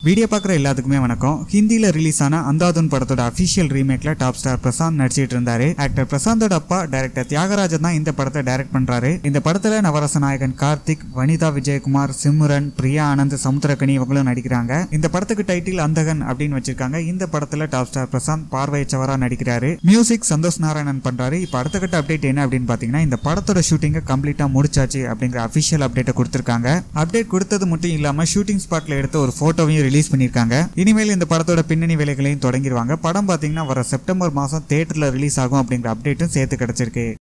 video பார்க்குற எல்லாத்துக்குமே வணக்கம் ஹிந்தியில் ரிலீஸ் ஆன அந்தாதுன் படத்தோட அஃபிஷியல் ரீமேக்ல டாப் ஸ்டார் பிரசாந்த் நடிச்சிட்டு இருந்தாரு ஆக்டர் பிரசாந்தோட அப்பா டைரக்டர் தியாகராஜன் தான் இந்த படத்தை டைரக்ட் பண்றாரு இந்த படத்துல நவரச நாயகன் கார்த்திக் வனிதா விஜயகுமார் சிம்ரன் பிரியா ஆனந்த் சமுத்திரகனி இவங்களும் நடிக்கிறாங்க இந்த படத்துக்கு டைட்டில் அந்தகன் அப்படின்னு வச்சிருக்காங்க இந்த படத்துல டாப் ஸ்டார் பிரசாந்த் பார்வையச்சவரா நடிக்கிறாரு மியூசிக் சந்தோஷ் நாராயணன் பண்றாரு இப்போ அடுத்த கட்ட அப்டேட் என்ன அப்படின்னு பாத்தீங்கன்னா இந்த படத்தோட ஷூட்டிங்கை கம்ப்ளீட்டா முடிச்சாச்சு அப்படிங்கிற அஃபிஷியல் அப்டேட்டை கொடுத்திருக்காங்க அப்டேட் கொடுத்தது மட்டும் இல்லாம ஷூட்டிங் ஸ்பாட்ல எடுத்த ஒரு போட்டோவையும் ரிலீஸ் பண்ணியிருக்காங்க இனிமேல் இந்த படத்தோட பின்னணி வேலைகளையும் தொடங்கிடுவாங்க படம் பாத்தீங்கன்னா வர செப்டம்பர் மாசம் தியேட்டர்ல ரிலீஸ் ஆகும் அப்படிங்கிற அப்டேட்டும் சேர்த்து கிடைச்சிருக்கு